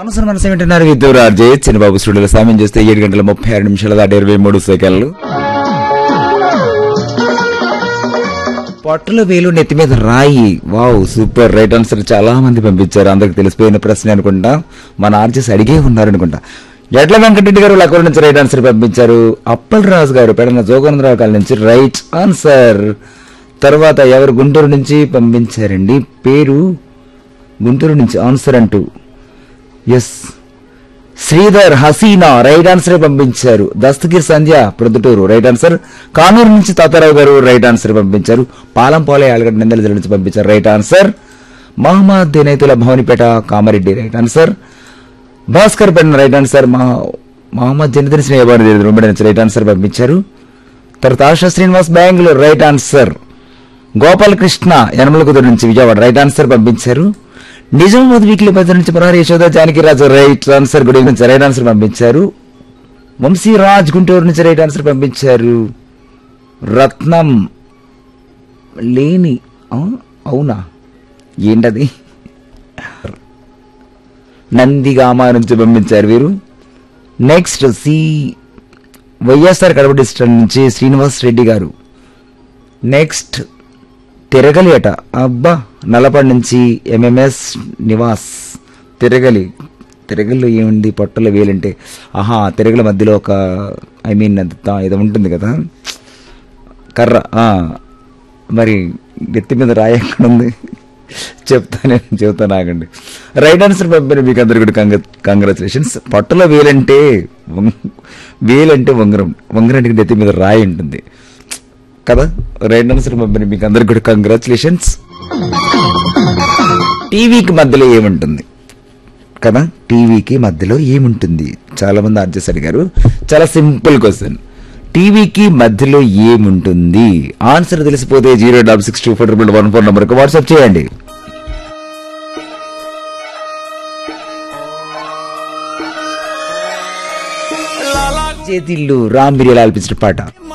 మనసు మనసు వింటున్నారు విద్యుత్ ఆర్జే చిన్నబాబు స్టూడియోలో సమయం చేస్తే ఏడు గంటల ముప్పై ఆరు నిమిషాల దాటి ఇరవై మూడు సెకండ్లు పొట్టల వేలు నెత్తి మీద రాయి వావ్ సూపర్ రైట్ ఆన్సర్ చాలా మంది పంపించారు అందరికి తెలిసిపోయిన ప్రశ్న అనుకుంటా మన ఆర్జెస్ అడిగే ఉన్నారు అనుకుంటా ఎడ్ల వెంకటరెడ్డి గారు లక్కూరు నుంచి రైట్ ఆన్సర్ పంపించారు అప్పల్ రాజు గారు పెడన జోగేంద్రరావు కాల నుంచి రైట్ ఆన్సర్ తర్వాత ఎవరు గుంటూరు నుంచి పంపించారండి పేరు గుంటూరు నుంచి ఆన్సర్ అంటూ S Sridhar Haseena right answer పంపించారు దస్తగిర్ సంధ్య ప్రొద్దుటూరు రైట్ ఆన్సర్ కానూరు నుంచి తాతారావు గారు రైట్ ఆన్సర్ పంపించారు పాలంపాలే ఆలగడ్డ నిందల జిల్లా నుంచి పంపించారు right answer Mohammed Dinaitula Bhavanipet Kamareddy right answer Bhaskar Penna right answer Mohammed Janadina Snehabari Rombadi నుంచి రైట్ ఆన్సర్ పంపించారు తర్వాత ఆశా శ్రీనివాస్ బెంగళూరు రైట్ ఆన్సర్ గోపాలకృష్ణ యనమలకుదురు నుంచి విజయవాడ రైట్ ఆన్సర్ పంపించారు నిజామాబాద్ వీక్లీ పది నుంచి పునర్ యశోద జానకిరాజు రైట్ ఆన్సర్ గుడి నుంచి రైట్ ఆన్సర్ పంపించారు వంశీ రాజ్ గుంటూరు నుంచి రైట్ ఆన్సర్ పంపించారు రత్నం లేని ఆ, అవునా ఏంటది నందిగామ నుంచి పంపించారు వీరు next C YSR Kadapa district నుంచి శ్రీనివాస్ రెడ్డి గారు నెక్స్ట్ తిరగలి అట అబ్బా నల్లపడి నుంచి ఎంఎంఎస్ నివాస్ తిరగలి తిరగలిలో ఏముంది పొట్టలో వేలంటే ఆహా తిరగల మధ్యలో ఒక ఐ మీన్ అది తా- ఏదో ఉంటుంది కదా కర్ర ఆ, మరి నెత్తి మీద రాయి ఎక్కడ ఉంది చెప్తానే చెప్తాను ఆగండి రైట్ ఆన్సర్ పంపిన మీకు అందరు కూడా కంగ్ర కంగ్రాచులేషన్స్ పొట్టలో వేలంటే వం- వేలంటే ఉంగరం ఉంగరానికి నెత్తి మీద రాయి ఉంటుంది కదా రైట్ ఆన్సర్ పంపిన మీకు అందరికి కూడా కంగ్రాచులేషన్స్ టీవీకి మధ్యలో ఏముంటుంది కదా టీవీకి మధ్యలో ఏముంటుంది చాలా మంది ఆర్జెస్ అడిగారు చాలా సింపుల్ క్వశ్చన్ టీవీకి మధ్యలో ఏముంటుంది ఆన్సర్ తెలిసిపోతే zero double six two four triple one four నంబర్కి వాట్సాప్ చేయండి చేతిల్లు రామ్ బిర్యాలు ఆల్పించిన పాట